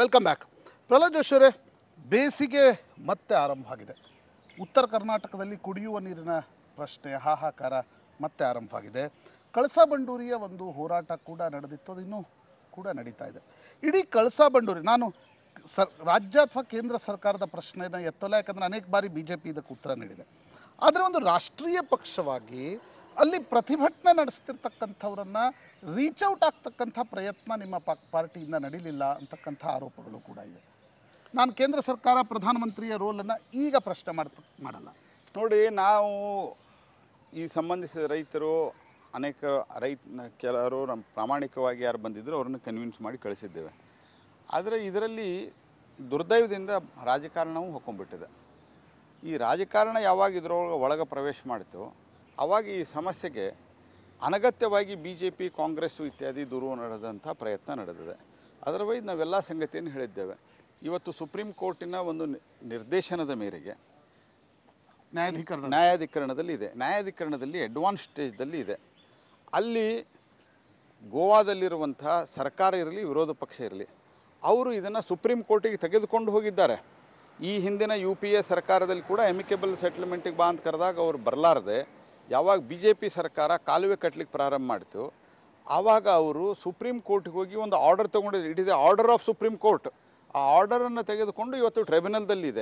Welcome back Pralhad Joshi ಅವರೇ ಬೇಸಿಗೆ ಮತ್ತೆ ಆರಂಭ ಆಗಿದೆ ಉತ್ತರ ಕರ್ನಾಟಕದಲ್ಲಿ ಕುಡಿಯುವ ನೀರಿನ ಪ್ರಶ್ನೆ ಹಾಹಾಕಾರ ಮತ್ತೆ ಆರಂಭ ಆಗಿದೆ ಕಳಸಾ ಬಂಡೂರಿಯ ಒಂದು ಹೋರಾಟ ಕೂಡ ನಡೆದಿತ್ತು ಅದು ಇನ್ನೂ ಕೂಡ ನಡೀತಾ ಇದೆ ಇಡೀ ಕಳಸಾ ಬಂಡೂರಿ ನಾನು ಸರ್ ರಾಜ್ಯ ಅಥವಾ ಕೇಂದ್ರ ಸರ್ಕಾರದ ಪ್ರಶ್ನೆನ ಎತ್ತಲ್ಲ ಯಾಕಂದ್ರೆ ಅನೇಕ ಬಾರಿ ಬಿ ಜೆ ಪಿ ಇದಕ್ಕೆ ಉತ್ತರ ನೀಡಿದೆ ಆದರೆ ಒಂದು ರಾಷ್ಟ್ರೀಯ ಪಕ್ಷವಾಗಿ ಅಲ್ಲಿ ಪ್ರತಿಭಟನೆ ನಡೆಸ್ತಿರ್ತಕ್ಕಂಥವ್ರನ್ನ ರೀಚ್ ಔಟ್ ಆಗ್ತಕ್ಕಂಥ ಪ್ರಯತ್ನ ನಿಮ್ಮ ಪಾ ಪಾರ್ಟಿಯಿಂದ ನಡೀಲಿಲ್ಲ ಅಂತಕ್ಕಂಥ ಆರೋಪಗಳು ಕೂಡ ಇವೆ ನಾನು ಕೇಂದ್ರ ಸರ್ಕಾರ ಪ್ರಧಾನಮಂತ್ರಿಯ ರೋಲನ್ನು ಈಗ ಪ್ರಶ್ನೆ ಮಾಡ್ತ ಮಾಡಲ್ಲ ನೋಡಿ ನಾವು ಈ ಸಂಬಂಧಿಸಿದ ರೈತರು ಅನೇಕ ರೈತ ಕೆಲವರು ನಮ್ಮ ಪ್ರಾಮಾಣಿಕವಾಗಿ ಯಾರು ಬಂದಿದ್ರು ಅವ್ರನ್ನ ಕನ್ವಿನ್ಸ್ ಮಾಡಿ ಕಳಿಸಿದ್ದೇವೆ ಆದರೆ ಇದರಲ್ಲಿ ದುರ್ದೈವದಿಂದ ರಾಜಕಾರಣವೂ ಹೊಕ್ಕೊಂಡ್ಬಿಟ್ಟಿದೆ ಈ ರಾಜಕಾರಣ ಯಾವಾಗ ಇದರೊಳಗೆ ಒಳಗೆ ಪ್ರವೇಶ ಮಾಡಿತು ಆವಾಗ ಈ ಸಮಸ್ಯೆಗೆ ಅನಗತ್ಯವಾಗಿ ಬಿ ಜೆ ಪಿ ಕಾಂಗ್ರೆಸ್ಸು ಇತ್ಯಾದಿ ದೂರು ನಡೆದಂಥ ಪ್ರಯತ್ನ ನಡೆದಿದೆ ಅದರ್ವೈಸ್ ನಾವೆಲ್ಲ ಸಂಗತಿಯನ್ನು ಹೇಳಿದ್ದೇವೆ ಇವತ್ತು ಸುಪ್ರೀಂ ಕೋರ್ಟಿನ ಒಂದು ನಿ- ನಿರ್ದೇಶನದ ಮೇರೆಗೆ ನ್ಯಾಯಾಧೀಕರಣ ನ್ಯಾಯಾಧಿಕರಣದಲ್ಲಿ ಇದೆ ನ್ಯಾಯಾಧಿಕರಣದಲ್ಲಿ ಅಡ್ವಾನ್ಸ್ ಸ್ಟೇಜ್ದಲ್ಲಿ ಇದೆ ಅಲ್ಲಿ ಗೋವಾದಲ್ಲಿರುವಂಥ ಸರ್ಕಾರ ಇರಲಿ ವಿರೋಧ ಪಕ್ಷ ಇರಲಿ ಅವರು ಇದನ್ನು ಸುಪ್ರೀಂ ಕೋರ್ಟಿಗೆ ತೆಗೆದುಕೊಂಡು ಹೋಗಿದ್ದಾರೆ ಈ ಹಿಂದಿನ ಯು ಪಿ ಎ ಸರ್ಕಾರದಲ್ಲಿ ಕೂಡ ಎಮಿಕೇಬಲ್ ಸೆಟ್ಲ್ಮೆಂಟಿಗೆ ಬಾ ಅಂತ ಕರೆದಾಗ ಅವ್ರು ಬರಲಾರ್ದೆ ಯಾವಾಗ ಬಿ ಜೆ ಪಿ ಸರ್ಕಾರ ಕಾಲುವೆ ಕಟ್ಟಲಿಕ್ಕೆ ಪ್ರಾರಂಭ ಮಾಡಿತು ಆವಾಗ ಅವರು ಸುಪ್ರೀಂ ಕೋರ್ಟ್ಗೆ ಹೋಗಿ ಒಂದು ಆರ್ಡರ್ ತೊಗೊಂಡಿದ್ರು it is a order of supreme court ಆ ಆರ್ಡರನ್ನು ತೆಗೆದುಕೊಂಡು ಇವತ್ತು ಟ್ರೈಬ್ಯುನಲ್ದಲ್ಲಿದೆ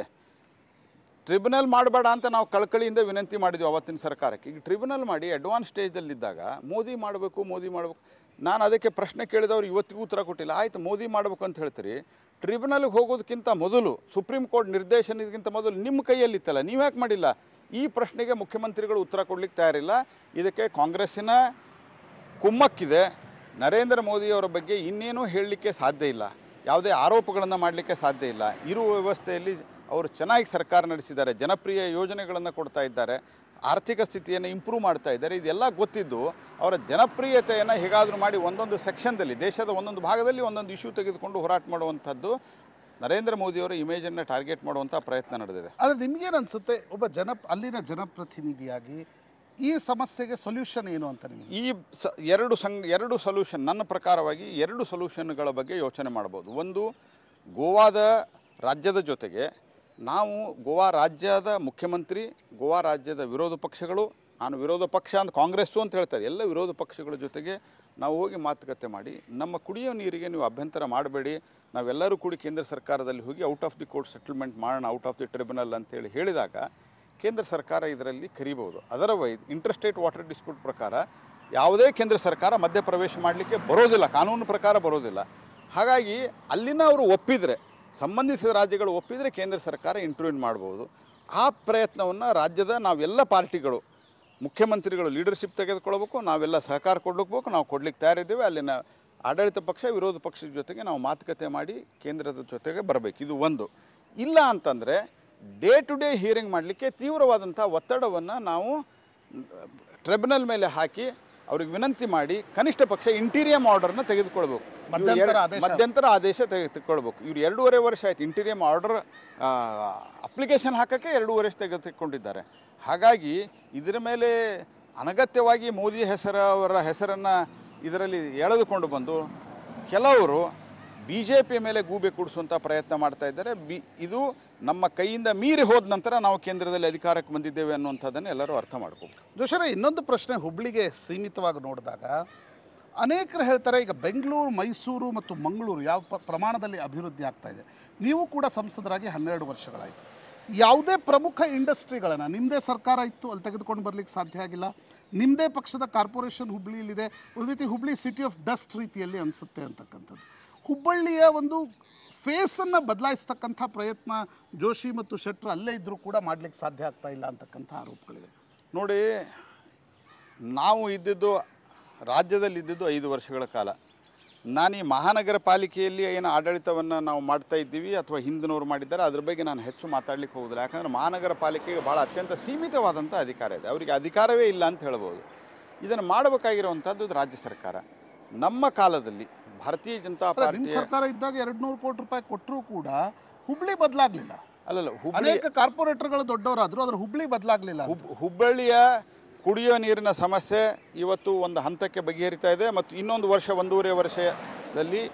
ಟ್ರಿಬ್ಯುನಲ್ ಮಾಡಬೇಡ ಅಂತ ನಾವು ಕಳಕಳಿಯಿಂದ ವಿನಂತಿ ಮಾಡಿದ್ವಿ ಅವತ್ತಿನ ಸರ್ಕಾರಕ್ಕೆ ಈಗ ಟ್ರಿಬ್ಯುನಲ್ ಮಾಡಿ ಅಡ್ವಾನ್ಸ್ ಸ್ಟೇಜಲ್ಲಿದ್ದಾಗ ಮೋದಿ ಮಾಡಬೇಕು ಮೋದಿ ಮಾಡಬೇಕು ನಾನು ಅದಕ್ಕೆ ಪ್ರಶ್ನೆ ಕೇಳಿದವ್ರು ಇವತ್ತಿಗೂ ಉತ್ತರ ಕೊಟ್ಟಿಲ್ಲ ಆಯ್ತು ಮೋದಿ ಮಾಡಬೇಕು ಅಂತ ಹೇಳ್ತೀರಿ ಟ್ರಿಬ್ಯುನಲ್ಗೆ ಹೋಗೋದಕ್ಕಿಂತ ಮೊದಲು ಸುಪ್ರೀಂ ಕೋರ್ಟ್ ನಿರ್ದೇಶನಕ್ಕಿಂತ ಮೊದಲು ನಿಮ್ಮ ಕೈಯಲ್ಲಿತ್ತಲ್ಲ ನೀವು ಯಾಕೆ ಮಾಡಿಲ್ಲ ಈ ಪ್ರಶ್ನೆಗೆ ಮುಖ್ಯಮಂತ್ರಿಗಳು ಉತ್ತರ ಕೊಡ್ಲಿಕ್ಕೆ ತಯಾರಿಲ್ಲ ಇದಕ್ಕೆ ಕಾಂಗ್ರೆಸ್ಸಿನ ಕುಮ್ಮಕ್ಕಿದೆ ನರೇಂದ್ರ ಮೋದಿಯವರ ಬಗ್ಗೆ ಇನ್ನೇನೂ ಹೇಳಲಿಕ್ಕೆ ಸಾಧ್ಯ ಇಲ್ಲ ಯಾವುದೇ ಆರೋಪಗಳನ್ನು ಮಾಡಲಿಕ್ಕೆ ಸಾಧ್ಯ ಇಲ್ಲ ಇರುವ ವ್ಯವಸ್ಥೆಯಲ್ಲಿ ಅವರು ಚೆನ್ನಾಗಿ ಸರ್ಕಾರ ನಡೆಸಿದ್ದಾರೆ ಜನಪ್ರಿಯ ಯೋಜನೆಗಳನ್ನು ಕೊಡ್ತಾ ಇದ್ದಾರೆ ಆರ್ಥಿಕ ಸ್ಥಿತಿಯನ್ನು ಇಂಪ್ರೂವ್ ಮಾಡ್ತಾ ಇದ್ದಾರೆ ಇದೆಲ್ಲ ಗೊತ್ತಿದ್ದು ಅವರ ಜನಪ್ರಿಯತೆಯನ್ನು ಹೇಗಾದರೂ ಮಾಡಿ ಒಂದೊಂದು ಸೆಕ್ಷನ್ದಲ್ಲಿ ದೇಶದ ಒಂದೊಂದು ಭಾಗದಲ್ಲಿ ಒಂದೊಂದು ಇಶ್ಯೂ ತೆಗೆದುಕೊಂಡು ಹೋರಾಟ ಮಾಡುವಂಥದ್ದು ನರೇಂದ್ರ ಮೋದಿಯವರ ಇಮೇಜನ್ನು ಟಾರ್ಗೆಟ್ ಮಾಡುವಂಥ ಪ್ರಯತ್ನ ನಡೆದಿದೆ ಆದರೆ ನಿಮ್ಗೇನು ಅನ್ಸುತ್ತೆ ಒಬ್ಬ ಜನ ಅಲ್ಲಿನ ಜನಪ್ರತಿನಿಧಿಯಾಗಿ ಈ ಸಮಸ್ಯೆಗೆ ಸೊಲ್ಯೂಷನ್ ಏನು ಅಂತ ನಿಮಗೆ ಈ ಸ ಎರಡು ಸಂಗ್ ಎರಡು ಸೊಲ್ಯೂಷನ್ ನನ್ನ ಪ್ರಕಾರವಾಗಿ ಎರಡು ಸೊಲ್ಯೂಷನ್ಗಳ ಬಗ್ಗೆ ಯೋಚನೆ ಮಾಡ್ಬೋದು ಒಂದು ಗೋವಾದ ರಾಜ್ಯದ ಜೊತೆಗೆ ನಾವು ಗೋವಾ ರಾಜ್ಯದ ಮುಖ್ಯಮಂತ್ರಿ ಗೋವಾ ರಾಜ್ಯದ ವಿರೋಧ ಪಕ್ಷಗಳು ನಾನು ವಿರೋಧ ಪಕ್ಷ ಅಂತ ಕಾಂಗ್ರೆಸ್ಸು ಅಂತ ಹೇಳ್ತಾರೆ ಎಲ್ಲ ವಿರೋಧ ಪಕ್ಷಗಳ ಜೊತೆಗೆ ನಾವು ಹೋಗಿ ಮಾತುಕತೆ ಮಾಡಿ ನಮ್ಮ ಕುಡಿಯೋ ನೀರಿಗೆ ನೀವು ಅಭ್ಯಂತರ ಮಾಡಬೇಡಿ ನಾವೆಲ್ಲರೂ ಕೂಡಿ ಕೇಂದ್ರ ಸರ್ಕಾರದಲ್ಲಿ ಹೋಗಿ out of the court settlement ಮಾಡೋಣ ಔಟ್ ಆಫ್ ದಿ ಟ್ರಿಬ್ಯುನಲ್ ಅಂತೇಳಿ ಹೇಳಿದಾಗ ಕೇಂದ್ರ ಸರ್ಕಾರ ಇದರಲ್ಲಿ ಕರಿಬಹುದು ಅದರ್ವೈಸ್ ಇಂಟರ್ಸ್ಟೇಟ್ ವಾಟರ್ ಡಿಸ್ಪ್ಯೂಟ್ ಪ್ರಕಾರ ಯಾವುದೇ ಕೇಂದ್ರ ಸರ್ಕಾರ ಮಧ್ಯಪ್ರವೇಶ ಮಾಡಲಿಕ್ಕೆ ಬರೋದಿಲ್ಲ ಕಾನೂನು ಪ್ರಕಾರ ಬರೋದಿಲ್ಲ ಹಾಗಾಗಿ ಅಲ್ಲಿನ ಅವರು ಒಪ್ಪಿದರೆ ಸಂಬಂಧಿಸಿದ ರಾಜ್ಯಗಳು ಒಪ್ಪಿದರೆ ಕೇಂದ್ರ ಸರ್ಕಾರ ಇಂಟರ್ವ್ಯೂನ್ ಮಾಡ್ಬೋದು ಆ ಪ್ರಯತ್ನವನ್ನು ರಾಜ್ಯದ ನಾವೆಲ್ಲ ಪಾರ್ಟಿಗಳು ಮುಖ್ಯಮಂತ್ರಿಗಳು ಲೀಡರ್ಶಿಪ್ ತೆಗೆದುಕೊಳ್ಬೇಕು ನಾವೆಲ್ಲ ಸಹಕಾರ ಕೊಡ್ಲಿಕ್ಕೆ ನಾವು ಕೊಡ್ಲಿಕ್ಕೆ ತಯಾರಿದ್ದೇವೆ ಅಲ್ಲಿನ ಆಡಳಿತ ಪಕ್ಷ ವಿರೋಧ ಪಕ್ಷದ ಜೊತೆಗೆ ನಾವು ಮಾತುಕತೆ ಮಾಡಿ ಕೇಂದ್ರದ ಜೊತೆಗೆ ಬರಬೇಕು ಇದು ಒಂದು ಇಲ್ಲ ಅಂತಂದರೆ ಡೇ ಟು ಡೇ ಹಿಯರಿಂಗ್ ಮಾಡಲಿಕ್ಕೆ ತೀವ್ರವಾದಂಥ ಒತ್ತಡವನ್ನು ನಾವು ಟ್ರಿಬ್ಯುನಲ್ ಮೇಲೆ ಹಾಕಿ ಅವ್ರಿಗೆ ವಿನಂತಿ ಮಾಡಿ ಕನಿಷ್ಠ ಪಕ್ಷ ಇಂಟೀರಿಯಂ ಆರ್ಡರ್ನ ತೆಗೆದುಕೊಳ್ಬೇಕು ಇವ್ರು ಮಧ್ಯಂತರ ಎರಡು- ಆದೇಶ. ಮಧ್ಯಂತರ ಆದೇಶ ತೆಗೆದುಕೊಳ್ಬೇಕು ಇವ್ರು ಎರಡೂವರೆ ವರ್ಷ ಆಯ್ತು ಇಂಟೀರಿಯಂ ಆರ್ಡರ್ ಅಪ್ಲಿಕೇಶನ್ ಹಾಕೋಕ್ಕೆ ಎರಡೂವರೆ ವರ್ಷ ತೆಗೆದುಕೊಂಡಿದ್ದಾರೆ ಹಾಗಾಗಿ ಇದರ ಮೇಲೆ ಅನಗತ್ಯವಾಗಿ ಮೋದಿ ಹೆಸರ ಅವರ ಹೆಸರನ್ನು ಇದರಲ್ಲಿ ಎಳೆದುಕೊಂಡು ಬಂದು ಕೆಲವರು ಬಿ ಜೆ ಪಿ ಮೇಲೆ ಗೂಬೆ ಕೂಡಿಸುವಂಥ ಪ್ರಯತ್ನ ಮಾಡ್ತಾ ಇದ್ದಾರೆ ಬಿ ಇದು ನಮ್ಮ ಕೈಯಿಂದ ಮೀರಿ ಹೋದ ನಂತರ ನಾವು ಕೇಂದ್ರದಲ್ಲಿ ಅಧಿಕಾರಕ್ಕೆ ಬಂದಿದ್ದೇವೆ ಅನ್ನುವಂಥದ್ದನ್ನು ಎಲ್ಲರೂ ಅರ್ಥ ಮಾಡ್ಕೋಬೇಕು ಜೋಶರ ಇನ್ನೊಂದು ಪ್ರಶ್ನೆ ಹುಬ್ಳಿಗೆ ಸೀಮಿತವಾಗಿ ನೋಡಿದಾಗ ಅನೇಕರು ಹೇಳ್ತಾರೆ ಈಗ ಬೆಂಗಳೂರು ಮೈಸೂರು ಮತ್ತು ಮಂಗಳೂರು ಯಾವ ಪ- ಪ್ರಮಾಣದಲ್ಲಿ ಅಭಿವೃದ್ಧಿ ಆಗ್ತಾ ಇದೆ ನೀವು ಕೂಡ ಸಂಸದರಾಗಿ ಹನ್ನೆರಡು ವರ್ಷಗಳಾಯಿತು ಯಾವುದೇ ಪ್ರಮುಖ ಇಂಡಸ್ಟ್ರಿಗಳನ್ನು ನಿಮ್ಮದೇ ಸರ್ಕಾರ ಇತ್ತು ಅಲ್ಲಿ ತೆಗೆದುಕೊಂಡು ಬರ್ಲಿಕ್ಕೆ ಸಾಧ್ಯ ಆಗಿಲ್ಲ ನಿಮ್ಮದೇ ಪಕ್ಷದ ಕಾರ್ಪೊರೇಷನ್ ಹುಬ್ಳಿಯಲ್ಲಿದೆ ಒಂದು ರೀತಿ ಹುಬ್ಳಿ ಸಿಟಿ ಆಫ್ ಡಸ್ಟ್ ರೀತಿಯಲ್ಲಿ ಅನಿಸುತ್ತೆ ಅಂತಕ್ಕಂಥದ್ದು ಹುಬ್ಬಳ್ಳಿಯ ಒಂದು ಫೇಸನ್ನು ಬದಲಾಯಿಸ್ತಕ್ಕಂಥ ಪ್ರಯತ್ನ ಜೋಶಿ ಮತ್ತು ಶೆಟ್ಟರ್ ಅಲ್ಲೇ ಇದ್ದರೂ ಕೂಡ ಮಾಡ್ಲಿಕ್ಕೆ ಸಾಧ್ಯ ಆಗ್ತಾ ಇಲ್ಲ ಅಂತಕ್ಕಂಥ ಆರೋಪಗಳಿವೆ ನೋಡಿ ನಾವು ಇದ್ದಿದ್ದು ರಾಜ್ಯದಲ್ಲಿ ಇದ್ದಿದ್ದು ಐದು ವರ್ಷಗಳ ಕಾಲ ನಾನು ಈ ಮಹಾನಗರ ಪಾಲಿಕೆಯಲ್ಲಿ ಏನು ಆಡಳಿತವನ್ನು ನಾವು ಮಾಡ್ತಾ ಇದ್ದೀವಿ ಅಥವಾ ಹಿಂದಿನವ್ರು ಮಾಡಿದ್ದಾರೆ ಅದ್ರ ಬಗ್ಗೆ ನಾನು ಹೆಚ್ಚು ಮಾತಾಡ್ಲಿಕ್ಕೆ ಹೋಗೋದಿಲ್ಲ ಯಾಕಂದರೆ ಮಹಾನಗರ ಪಾಲಿಕೆಗೆ ಭಾಳ ಅತ್ಯಂತ ಸೀಮಿತವಾದಂಥ ಅಧಿಕಾರ ಇದೆ ಅವರಿಗೆ ಅಧಿಕಾರವೇ ಇಲ್ಲ ಅಂತ ಹೇಳ್ಬೋದು ಇದನ್ನು ಮಾಡಬೇಕಾಗಿರುವಂಥದ್ದು ರಾಜ್ಯ ಸರ್ಕಾರ ನಮ್ಮ ಕಾಲದಲ್ಲಿ ಭಾರತೀಯ ಜನತಾ ಅಲ್ಲ, ನಿಮ್ ಪಾರ್ಟಿಯ ಸರ್ಕಾರ ಇದ್ದಾಗ ಎರಡ್ ನೂರು ಕೋಟಿ ರೂಪಾಯಿ ಕೊಟ್ಟರು ಕೂಡ ಹುಬ್ಳಿ ಬದಲಾಗ್ಲಿಲ್ಲ ಅಲ್ಲಲ್ಲ ಹುಬ್ಳಿ ಅನೇಕ ಕಾರ್ಪೊರೇಟರ್ಗಳು ದೊಡ್ಡವರಾದ್ರು ಅದ್ರ ಹುಬ್ಳಿ ಬದಲಾಗ್ಲಿಲ್ಲ ಹುಬ್ ಹುಬ್ಬಳ್ಳಿಯ ಕುಡಿಯೋ ನೀರಿನ ಸಮಸ್ಯೆ ಇವತ್ತು ಒಂದು ಹಂತಕ್ಕೆ ಬಗೆಹರಿತಾ ಇದೆ ಮತ್ತು ಇನ್ನೊಂದು ವರ್ಷ ಒಂದೂವರೆ ವರ್ಷದಲ್ಲಿ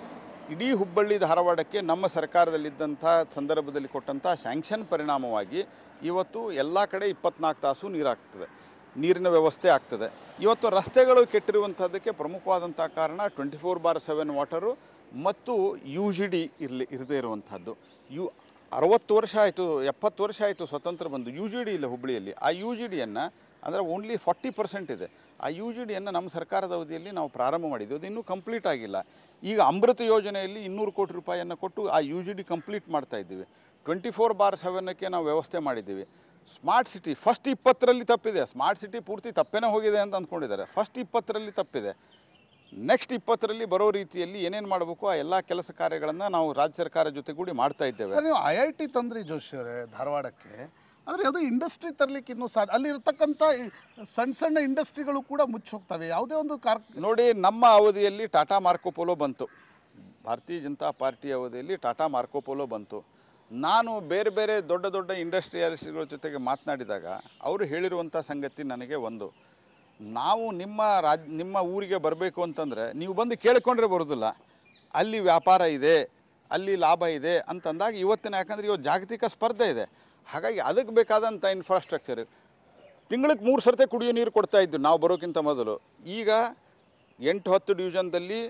ಇಡೀ ಹುಬ್ಬಳ್ಳಿ ಧಾರವಾಡಕ್ಕೆ ನಮ್ಮ ಸರ್ಕಾರದಲ್ಲಿದ್ದಂಥ ಸಂದರ್ಭದಲ್ಲಿ ಕೊಟ್ಟಂಥ ಸ್ಯಾಂಕ್ಷನ್ ಪರಿಣಾಮವಾಗಿ ಇವತ್ತು ಎಲ್ಲ ಕಡೆ ಇಪ್ಪತ್ನಾಲ್ಕು ತಾಸು ನೀರಾಗ್ತದೆ ನೀರಿನ ವ್ಯವಸ್ಥೆ ಆಗ್ತದೆ ಇವತ್ತು ರಸ್ತೆಗಳು ಕೆಟ್ಟಿರುವಂಥದ್ದಕ್ಕೆ ಪ್ರಮುಖವಾದಂಥ ಕಾರಣ twenty four bar seven water ಮತ್ತು ಯು ಜಿ ಡಿ ಇರಲಿ ಇರದೇ ಇರುವಂಥದ್ದು ಯು ಅರವತ್ತು ವರ್ಷ ಆಯಿತು ಎಪ್ಪತ್ತು ವರ್ಷ ಆಯಿತು ಸ್ವತಂತ್ರ ಬಂದು ಯು ಜಿ ಡಿ ಇಲ್ಲ ಹುಬ್ಬಳ್ಳಿಯಲ್ಲಿ ಆ ಯು ಜಿ ಡಿಯನ್ನು ಅಂದರೆ ಓನ್ಲಿ ಫಾರ್ಟಿ ಪರ್ಸೆಂಟ್ ಇದೆ ಆ ಯು ಜಿ ಡಿಯನ್ನು ನಮ್ಮ ಸರ್ಕಾರದ ಅವಧಿಯಲ್ಲಿ ನಾವು ಪ್ರಾರಂಭ ಮಾಡಿದ್ವಿ ಅದು ಇನ್ನೂ ಕಂಪ್ಲೀಟ್ ಆಗಿಲ್ಲ ಈಗ ಅಮೃತ ಯೋಜನೆಯಲ್ಲಿ ಇನ್ನೂರು ಕೋಟಿ ರೂಪಾಯಿಯನ್ನು ಕೊಟ್ಟು ಆ ಯು ಜಿ ಡಿ ಕಂಪ್ಲೀಟ್ ಮಾಡ್ತಾ ಇದ್ದೀವಿ ಟ್ವೆಂಟಿ ಫೋರ್ ಬಾರ್ ಸೆವೆನ್ನಕ್ಕೆ ನಾವು ವ್ಯವಸ್ಥೆ ಮಾಡಿದ್ದೀವಿ ಸ್ಮಾರ್ಟ್ ಸಿಟಿ ಫಸ್ಟ್ ಇಪ್ಪತ್ತರಲ್ಲಿ ತಪ್ಪಿದೆ ಸ್ಮಾರ್ಟ್ ಸಿಟಿ ಪೂರ್ತಿ ತಪ್ಪೇನೆ ಹೋಗಿದೆ ಅಂತ ಅಂದ್ಕೊಂಡಿದ್ದಾರೆ ಫಸ್ಟ್ ಇಪ್ಪತ್ತರಲ್ಲಿ ತಪ್ಪಿದೆ ನೆಕ್ಸ್ಟ್ ಇಪ್ಪತ್ತರಲ್ಲಿ ಬರೋ ರೀತಿಯಲ್ಲಿ ಏನೇನು ಮಾಡಬೇಕು ಆ ಎಲ್ಲ ಕೆಲಸ ಕಾರ್ಯಗಳನ್ನು ನಾವು ರಾಜ್ಯ ಸರ್ಕಾರ ಜೊತೆಗೂಡಿ ಮಾಡ್ತಾ ಇದ್ದೇವೆ ಸರ್, ನೀವು ಐ ಐ ಟಿ ತಂದ್ರಿ ಜೋಶಿ ಅವರೇ ಧಾರವಾಡಕ್ಕೆ ಆದರೆ ಯಾವುದೋ ಇಂಡಸ್ಟ್ರಿ ತರ್ಲಿಕ್ಕೆ ಇನ್ನೂ ಸಾಧ್ಯ ಅಲ್ಲಿ ಇರತಕ್ಕಂಥ ಈ ಸಣ್ಣ ಸಣ್ಣ ಇಂಡಸ್ಟ್ರಿಗಳು ಕೂಡ ಮುಚ್ಚಿ ಹೋಗ್ತವೆ ಯಾವುದೇ ಒಂದು ಕಾರ್ ನೋಡಿ ನಮ್ಮ ಅವಧಿಯಲ್ಲಿ ಟಾಟಾ ಮಾರ್ಕೋಪೋಲೋ ಬಂತು ಭಾರತೀಯ ಜನತಾ ಪಾರ್ಟಿ ಅವಧಿಯಲ್ಲಿ ಟಾಟಾ ಮಾರ್ಕೋಪೋಲೋ ಬಂತು ನಾನು ಬೇರೆ ಬೇರೆ ದೊಡ್ಡ ದೊಡ್ಡ ಇಂಡಸ್ಟ್ರಿಯಲಿಸ್ಟ್ಗಳ ಜೊತೆಗೆ ಮಾತನಾಡಿದಾಗ ಅವರು ಹೇಳಿರುವಂಥ ಸಂಗತಿ ನನಗೆ ಒಂದು ನಾವು ನಿಮ್ಮ ರಾಜ್ ನಿಮ್ಮ ಊರಿಗೆ ಬರಬೇಕು ಅಂತಂದರೆ ನೀವು ಬಂದು ಕೇಳಿಕೊಂಡ್ರೆ ಬರೋದಿಲ್ಲ ಅಲ್ಲಿ ವ್ಯಾಪಾರ ಇದೆ ಅಲ್ಲಿ ಲಾಭ ಇದೆ ಅಂತಂದಾಗ ಇವತ್ತಿನ ಯಾಕಂದ್ರೆ ಇವತ್ತು ಜಾಗತಿಕ ಸ್ಪರ್ಧೆ ಇದೆ ಹಾಗಾಗಿ ಅದಕ್ಕೆ ಬೇಕಾದಂಥ ಇನ್ಫ್ರಾಸ್ಟ್ರಕ್ಚರ್ ತಿಂಗಳಿಗೆ ಮೂರು ಸರ್ತೆ ಕುಡಿಯೋ ನೀರು ಕೊಡ್ತಾ ಇದ್ವಿ ನಾವು ಬರೋಕ್ಕಿಂತ ಮೊದಲು ಈಗ ಎಂಟು ಹತ್ತು ಡಿವಿಷನ್ದಲ್ಲಿ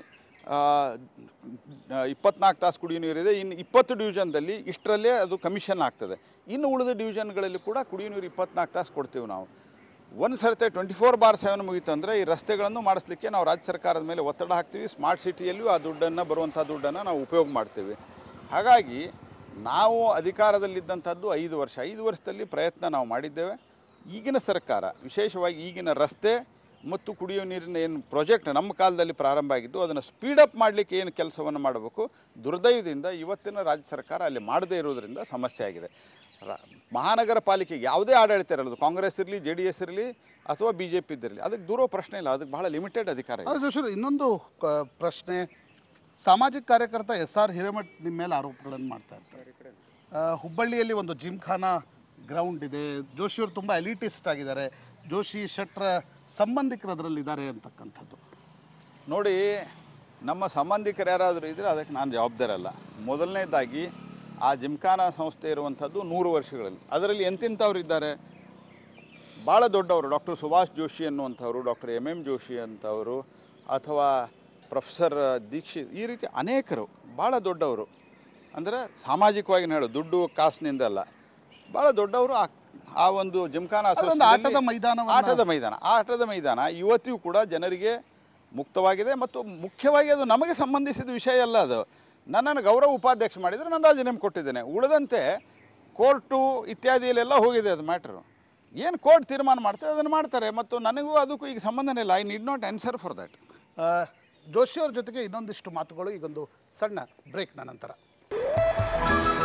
ಇಪ್ಪತ್ನಾಲ್ಕು ತಾಸು ಕುಡಿಯೋ ನೀರಿದೆ ಇನ್ನು ಇಪ್ಪತ್ತು ಡಿವಿಷನ್ದಲ್ಲಿ ಇಷ್ಟರಲ್ಲೇ ಅದು ಕಮಿಷನ್ ಆಗ್ತದೆ ಇನ್ನು ಉಳಿದ ಡಿವಿಷನ್ಗಳಲ್ಲಿ ಕೂಡ ಕುಡಿಯೋ ನೀರು ಇಪ್ಪತ್ನಾಲ್ಕು ತಾಸು ಕೊಡ್ತೀವಿ ನಾವು ಒಂದು ಸರ್ತೆ ಟ್ವೆಂಟಿ ಫೋರ್ ಬಾರ್ ಸೆವೆನ್ ಮುಗೀತು ಅಂದರೆ ಈ ರಸ್ತೆಗಳನ್ನು ಮಾಡಿಸ್ಲಿಕ್ಕೆ ನಾವು ರಾಜ್ಯ ಸರ್ಕಾರದ ಮೇಲೆ ಒತ್ತಡ ಹಾಕ್ತೀವಿ ಸ್ಮಾರ್ಟ್ ಸಿಟಿಯಲ್ಲೂ ಆ ದುಡ್ಡನ್ನು ಬರುವಂಥ ದುಡ್ಡನ್ನು ನಾವು ಉಪಯೋಗ ಮಾಡ್ತೀವಿ ಹಾಗಾಗಿ ನಾವು ಅಧಿಕಾರದಲ್ಲಿದ್ದಂಥದ್ದು ಐದು ವರ್ಷ ಐದು ವರ್ಷದಲ್ಲಿ ಪ್ರಯತ್ನ ನಾವು ಮಾಡಿದ್ದೇವೆ ಈಗಿನ ಸರ್ಕಾರ ವಿಶೇಷವಾಗಿ ಈಗಿನ ರಸ್ತೆ ಮತ್ತು ಕುಡಿಯುವ ನೀರಿನ ಏನು ಪ್ರಾಜೆಕ್ಟ್ ನಮ್ಮ ಕಾಲದಲ್ಲಿ ಪ್ರಾರಂಭ ಆಗಿದ್ದು ಅದನ್ನು ಸ್ಪೀಡಪ್ ಮಾಡಲಿಕ್ಕೆ ಏನು ಕೆಲಸವನ್ನು ಮಾಡಬೇಕು ದುರ್ದೈವದಿಂದ ಇವತ್ತಿನ ರಾಜ್ಯ ಸರ್ಕಾರ ಅಲ್ಲಿ ಮಾಡದೇ ಇರೋದರಿಂದ ಸಮಸ್ಯೆ ಆಗಿದೆ ರ- ಮಹಾನಗರ ಪಾಲಿಕೆಗೆ ಯಾವುದೇ ಆಡಳಿತ ಇರಲ್ಲ ಅದು ಕಾಂಗ್ರೆಸ್ ಇರಲಿ ಜೆ ಡಿ ಎಸ್ ಇರಲಿ ಅಥವಾ ಬಿ ಜೆ ಪಿ ಇದ್ದಿರಲಿ ಅದಕ್ಕೆ ದೂರೋ ಪ್ರಶ್ನೆ ಇಲ್ಲ ಅದಕ್ಕೆ ಬಹಳ ಲಿಮಿಟೆಡ್ ಅಧಿಕಾರ ಇದೆ ಅದು ಜೋಶಿ ಅವರೇ, ಇನ್ನೊಂದು ಕ- ಪ್ರಶ್ನೆ ಸಾಮಾಜಿಕ ಕಾರ್ಯಕರ್ತ ಎಸ್ ಆರ್ ಹಿರೇಮಠ್ ನಿಮ್ಮ ಮೇಲೆ ಆರೋಪಗಳನ್ನು ಮಾಡ್ತಾ ಇರ್ತಾರೆ ಆ, ಹುಬ್ಬಳ್ಳಿಯಲ್ಲಿ ಒಂದು ಜಿಮ್ಖಾನಾ ಗ್ರೌಂಡ್ ಇದೆ ಜೋಶಿಯವರು ತುಂಬ ಎಲಿಟಿಸ್ಟ್ ಆಗಿದ್ದಾರೆ ಜೋಶಿ ಶೆಟ್ರ ಸಂಬಂಧಿಕರು ಅದರಲ್ಲಿದ್ದಾರೆ ಅಂತಕ್ಕಂಥದ್ದು ನೋಡಿ ನಮ್ಮ ಸಂಬಂಧಿಕರು ಯಾರಾದರೂ ಇದ್ದರೆ ಅದಕ್ಕೆ ನಾನು ಜವಾಬ್ದಾರ ಅಲ್ಲ ಮೊದಲನೇದಾಗಿ ಆ ಜಿಮ್ಖಾನಾ ಸಂಸ್ಥೆ ಇರುವಂಥದ್ದು ನೂರು ವರ್ಷಗಳಲ್ಲಿ ಅದರಲ್ಲಿ ಎಂತೆಂಥವ್ರು ಇದ್ದಾರೆ ಭಾಳ ದೊಡ್ಡವರು ಡಾಕ್ಟರ್ ಸುಭಾಷ್ ಜೋಶಿ ಅನ್ನುವಂಥವ್ರು ಡಾಕ್ಟರ್ ಎಮ್ ಎಮ್ ಜೋಶಿ ಅಂತವರು ಅಥವಾ ಪ್ರೊಫೆಸರ್ ದೀಕ್ಷಿತ್ ಈ ರೀತಿ ಅನೇಕರು ಭಾಳ ದೊಡ್ಡವರು ಅಂದರೆ ಸಾಮಾಜಿಕವಾಗಿ ಹೇಳು ದುಡ್ಡು ಕಾಸಿನಿಂದ ಅಲ್ಲ ಭಾಳ ದೊಡ್ಡವರು ಆ ಆ ಒಂದು ಜಿಮ್ಖಾನಾ ಅದೊಂದು ಆಟದ association ನಲ್ಲಿ- ಮೈದಾನವನ್ನ- ಆಟದ ಮೈದಾನ ಆ ಆಟದ ಮೈದಾನ ಇವತ್ತಿಗೂ ಕೂಡ ಜನರಿಗೆ ಮುಕ್ತವಾಗಿದೆ ಮತ್ತು ಮುಖ್ಯವಾಗಿ ಅದು ನಮಗೆ ಸಂಬಂಧಿಸಿದ ವಿಷಯ ಅಲ್ಲ ಅದು ನನ್ನನ್ನು ಗೌರವ ಉಪಾಧ್ಯಕ್ಷ ಮಾಡಿದರೆ ನಾನು ರಾಜೀನಾಮೆ ಕೊಟ್ಟಿದ್ದೇನೆ ಉಳಿದಂತೆ ಕೋರ್ಟು ಇತ್ಯಾದಿಯಲ್ಲೆಲ್ಲ ಹೋಗಿದೆ ಅದು ಮ್ಯಾಟ್ರು ಏನು ಕೋರ್ಟ್ ತೀರ್ಮಾನ ಮಾಡ್ತಾರೆ ಅದನ್ನು ಮಾಡ್ತಾರೆ ಮತ್ತು ನನಗೂ ಅದಕ್ಕೂ ಈಗ ಸಂಬಂಧನೇ ಇಲ್ಲ I need not answer for that ಆ, ಜೋಶಿ ಅವ್ರ ಜೊತೆಗೆ ಇನ್ನೊಂದಿಷ್ಟು ಮಾತುಗಳು ಈಗೊಂದು ಸಣ್ಣ ಬ್ರೇಕ್ನ ನಂತರ